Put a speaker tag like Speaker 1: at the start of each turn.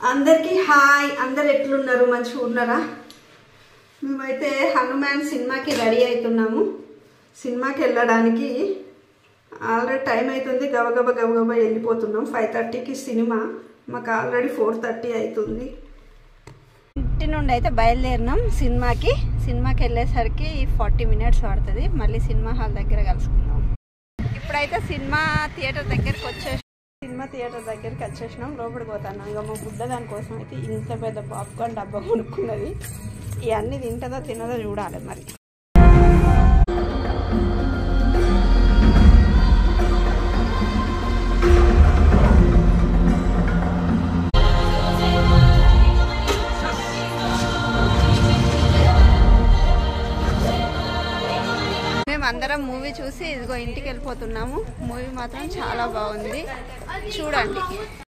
Speaker 1: అందరికీ హాయ్ అందరు ఎట్లున్నారు మంచిగా ఉన్నారా మేమైతే హనుమాన్ సినిమాకి రెడీ అవుతున్నాము సినిమాకి వెళ్ళడానికి ఆల్రెడీ టైం అవుతుంది గబగబ గబగబ వెళ్ళిపోతున్నాం ఫైవ్ థర్టీకి సినిమా మాకు ఆల్రెడీ ఫోర్ థర్టీ అవుతుంది ఇంటి నుండి అయితే బయలుదేరినాం సినిమాకి సినిమాకి వెళ్ళేసరికి ఫార్టీ మినిట్స్ పడుతుంది మళ్ళీ సినిమా హాల్ దగ్గర కలుసుకుందాం ఇప్పుడైతే సినిమా థియేటర్ దగ్గరికి వచ్చేసి సినిమా థియేటర్ దగ్గరికి వచ్చేసినాం లోపలికి పోతాను ఇక మా బుడ్డ దానికోసం అయితే ఇంత పెద్ద పాప్కార్న్ డబ్బా కొనుక్కున్నది ఇవన్నీ తింటుందో తినదో చూడాలి మరి మేము అందరం మూవీ చూసి ఇదిగో ఇంటికి వెళ్ళిపోతున్నాము మూవీ మాత్రం చాలా బాగుంది చూడండి